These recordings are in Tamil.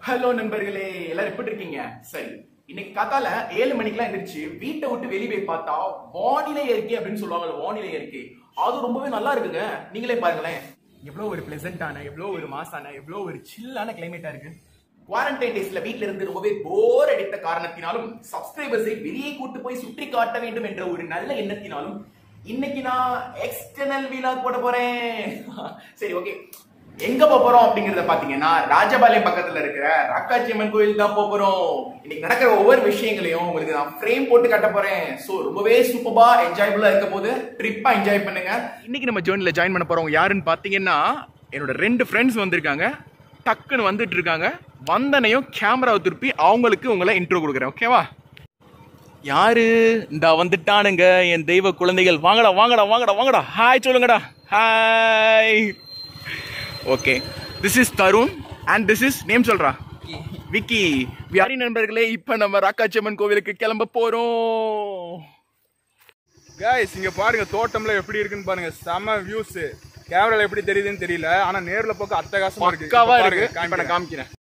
ஹலோ நண்பர்களே எல்லாரும் எப்படி இருக்கீங்க சரி இன்னைக்கு காத்தால ஏழு மணிக்கெல்லாம் எந்திரிச்சு வீட்டை விட்டு வெளியே போய் பார்த்தா வானிலை அறிக்கை அப்படின்னு சொல்லுவாங்க வானிலை அறிக்கை அது ரொம்பவே நல்லா இருக்குங்க நீங்களே பாருங்களேன் எவ்வளவு ஒரு பிளசண்டான எவ்வளவு ஒரு மாசான எவ்வளவு ஒரு சில்லான கிளைமேட்டா இருக்கு குவாரண்டைன் டேஸ்ல வீட்ல இருந்து ரொம்பவே போர் அடித்த காரணத்தினாலும் சப்ஸ்கிரைபர்ஸை வெளியே கூட்டு போய் சுற்றி காட்ட வேண்டும் என்ற ஒரு நல்ல எண்ணத்தினாலும் இன்னைக்கு நான் எக்ஸ்டர்னல் வீலாக் போட போறேன் சரி ஓகே எங்க போப் போறோம் அப்படிங்கறத பாத்தீங்கன்னா ராஜபாளையம் பக்கத்துல இருக்கிற ராக்காச்சி அம்மன் கோயில் தான் போப் போறோம் இன்னைக்கு நடக்கிற ஒவ்வொரு விஷயங்களையும் உங்களுக்கு நான் ஃப்ரேம் போட்டு காட்ட போறேன் சோ ரொம்பவே சூப்பரா என்ஜாயபிளா இருக்க போது ட்ரிப்பா என்ஜாய் பண்ணுங்க இன்னைக்கு நம்ம ஜேர்னில ஜாயின் பண்ண போறவங்க யாருன்னு பாத்தீங்கன்னா என்னோட ரெண்டு ஃப்ரெண்ட்ஸ் வந்திருக்காங்க டக்குன்னு வந்துட்டு இருக்காங்க வந்தனையும் கேமராவை திருப்பி அவங்களுக்கு உங்களை இன்ட்ரோ கொடுக்குறேன் ஓகேவா யாரு இந்த வந்துட்டானுங்க என் தெய்வ குழந்தைகள் வாங்கடா வாங்கடா வாங்கடா வாங்கடா ஹாய் சொல்லுங்கடா hi okay this is Tarun and this is name சொல்றா விக்கி வியாரி நண்பர்களே இப்ப நம்ம ராக்காச்சம்மன் கோவிலுக்கு கிளம்ப போறோம் கைஸ் இங்க பாருங்க தோட்டம்ல எப்படி இருக்குன்னு பாருங்க செம வியூஸ் கேமரால எப்படி தெரியுதுன்னு தெரியல ஆனா நேர்ல பார்க்க அட்டகாசமா இருக்கு பக்காவா இப்ப இருக்கு பாருங்க, இப்ப நான் காமிக்கிறேன். காமிக்கிறேன்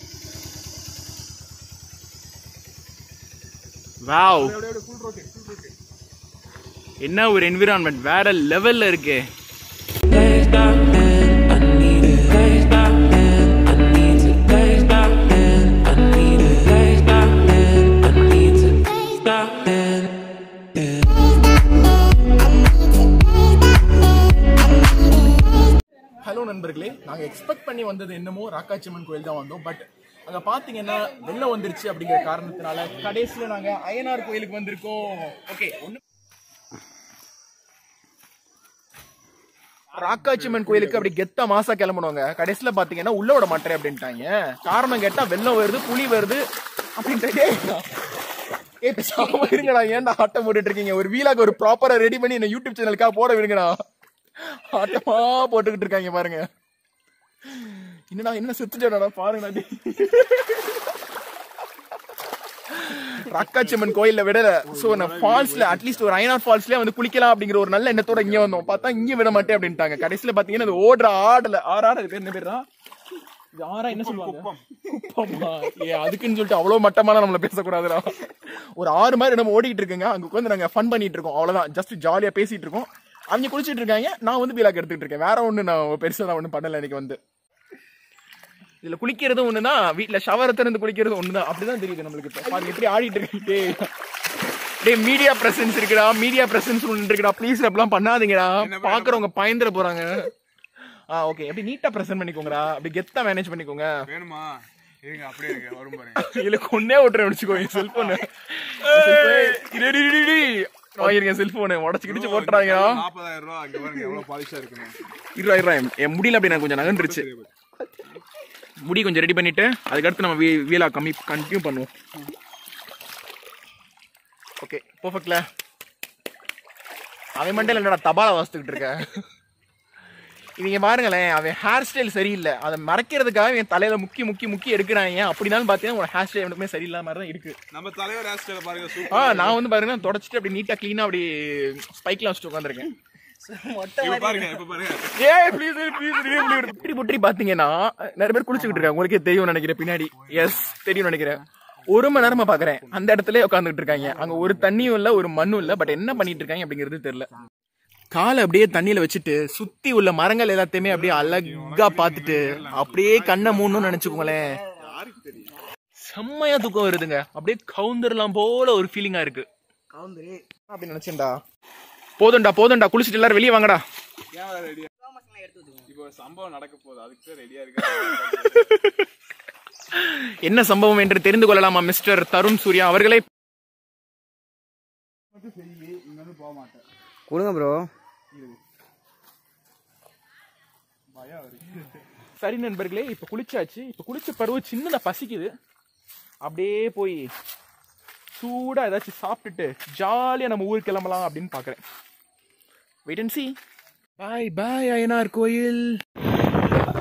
வாவ் அப்படியே, அப்படியே, full rotate, full rotate. என்ன ஒரு என்விரான்மெண்ட் வேற லெவல்ல இருக்கு Days back then, I needed days back then, I needed days back then, I needed days back then, I needed days back then. Hello நண்பர்களே நாங்க எக்ஸ்பெக்ட் பண்ணி வந்தது என்னமோ ராக்காச்சம்மன் கோயில் தான் வந்தோம் பட் அங்க பாத்தீங்கன்னா வெள்ளம் வந்துருச்சு அப்படிங்கிற காரணத்தினால கடைசியில நாங்க அய்யனார் கோயிலுக்கு வந்திருக்கோம் ஓகே ஒண்ணு ராக்காச்சியம்மன் கோயிலுக்கு அப்படி கெத்த மாசா கிளம்பணுங்க கடைசியில பாத்தீங்கன்னா உள்ள விட மாட்டேன் அப்படின்ட்டாங்க காரணம் கேட்டா வெள்ளம் வருது புலி வருது அப்படின்ட்டு ஏ பேசாம இருங்கடா ஏன்டா ஆட்டம் போட்டுட்டு இருக்கீங்க ஒரு வீலாக்கு ஒரு ப்ராப்பரா ரெடி பண்ணி என்ன யூடியூப் சேனலுக்காக போட விடுங்கடா ஆட்டமா போட்டுக்கிட்டு இருக்காங்க பாருங்க என்னடா என்ன செத்துட்டா பாருங்கடா ரக்காச்சம்மன் கோயில்ல விடல சோ நான் ஃபால்ஸ்ல அட்லீஸ்ட் ஒரு ஐநார் ஃபால்ஸ்லயே வந்து குளிக்கலாம் அப்படிங்கிற ஒரு நல்ல எண்ணத்தோட இங்க வந்தோம் பார்த்தா இங்க விட மாட்டேன் அப்படின்ட்டாங்க கடைசியில பாத்தீங்கன்னா அது ஓடுற ஆடல ஆறாட அது பேர் என்ன பேரா இது ஆறா என்ன சொல்லுவாங்க குப்பமா ஏ அதுக்குன்னு சொல்லிட்டு அவ்வளவு மட்டமான நம்மள பேசக்கூடாதுடா ஒரு ஆறு மாதிரி நம்ம ஓடிட்டு இருக்குங்க அங்க உட்காந்து நாங்க ஃபன் பண்ணிட்டு இருக்கோம் அவ்வளவுதான் ஜஸ்ட் ஜாலியா பேசிட்டு இருக்கோம் அவங்க குளிச்சிட்டு இருக்காங்க நான் வந்து வீலாக் எடுத்துட்டு இருக்கேன் வேற ஒண்ணு நான் பெருசா நான் ஒண்ணும் பண்ணல இன்னைக்கு வந்து இதுல குளிக்கிறதும் ஒண்ணுதான் வீட்ல ஷவர் திறந்து குளிக்கிறதும் ஒண்ணுதான் அப்படிதான் தெரியுது நம்மளுக்கு இப்ப பாருங்க எப்படி ஆடிட்டு இருக்கு டேய் மீடியா பிரசன்ஸ் இருக்குடா மீடியா பிரசன்ஸ் ஒன்று இருக்குடா ப்ளீஸ் அப்படிலாம் பண்ணாதீங்கடா பாக்குறவங்க பயந்துட போறாங்க ஆ ஓகே எப்படி நீட்டா பிரசன்ட் பண்ணிக்கோங்கடா அப்படி கெத்தா மேனேஜ் பண்ணிக்கோங்க வேணுமா இருங்க அப்படியே இருக்கு வரும் பாருங்க இதுல கொன்னே விட்டுறேன் வச்சுக்கோ என் செல்போனு வாங்கிருக்கேன் செல்போனு உடச்சு கிடிச்சு போட்டுறாங்க நாற்பதாயிரம் ரூபா அங்க பாருங்க எவ்வளவு பாலிஷா இருக்குன்னு இருபா இருபா என் முடியல அப்படி நான் கொஞ்சம் நகண்டுருச்சு முடி கொஞ்சம் ரெடி பண்ணிட்டு அதுக்கடுத்து நம்ம வீ- வீலா கம்மி கண்டினியூ பண்ணுவோம் ஓகே பர்ஃபெக்ட்ல அவன் மண்டையில என்னடா தபால வாசித்துக்கிட்டு இருக்க இவங்க பாருங்களேன் அவன் ஹேர் ஸ்டைல் சரியில்லை அதை மறைக்கிறதுக்காக என் தலையில முக்கி முக்கி முக்கி எடுக்கிறாங்க அப்படினாலும் பார்த்தீங்கன்னா உன் ஹேர் ஸ்டைல் எனக்குமே சரியில்லாம மாதிரி தான் இருக்கு நம்ம தலைவர் ஹேர் பாருங்க ஆ சூப்பர் நான் வந்து பாருங்க தொடச்சிட்டு அப்படி நீட்டா க்ளீனா அப்படி ஸ்பைக்லாம் வச்சுட்டு உட்காந்துருக்கேன் இப்ப பாருங்க இப்ப பாருங்க ஏய் ப்ளீஸ் ப்ளீஸ் இப்படி புட்டி பாத்தீங்கன்னா நிறைய பேர் குளிச்சுக்கிட்டு இருக்காங்க உங்களுக்கே தெரியும் நினைக்கிறேன் பின்னாடி எஸ் தெரியும் நினைக்கிறேன் ஒரு மணி நேரமா பாக்குறேன் அந்த இடத்துல உட்காந்துட்டு இருக்காங்க அங்க ஒரு தண்ணியும் இல்ல ஒரு மண்ணும் இல்ல பட் என்ன பண்ணிட்டு இருக்காங்க அப்படிங்கிறது தெரியல காலை அப்படியே தண்ணியில வச்சுட்டு சுத்தி உள்ள மரங்கள் எல்லாத்தையுமே அப்படியே அழகா பார்த்துட்டு அப்படியே கண்ணை மூடணும்னு நினைச்சுக்கோங்களேன் செம்மையா தூக்கம் வருதுங்க அப்படியே கவுந்தரலாம் போல ஒரு ஃபீலிங்கா இருக்கு அப்படி நினைச்சேன்டா போதும்டா போதும்டா குளிச்சுட்டு எல்லாரும் வெளியே வாங்கடா கேமரா ரெடியா இப்போ சம்பவம் நடக்க போகுது அதுக்கு ரெடியா இருக்கு என்ன சம்பவம் என்று தெரிந்து கொள்ளலாமா மிஸ்டர் தருண் சூர்யா அவர்களே கொடுங்க ப்ரோ சரி நண்பர்களே இப்ப குளிச்சாச்சு இப்ப குளிச்ச பருவம் சின்னதா பசிக்குது அப்படியே போய் சூடா ஏதாச்சும் சாப்பிட்டுட்டு ஜாலியா நம்ம ஊருக்கு கிளம்பலாம் அப்படின்னு பாக்குறேன் wait and see bye bye Ayyanar கோயில்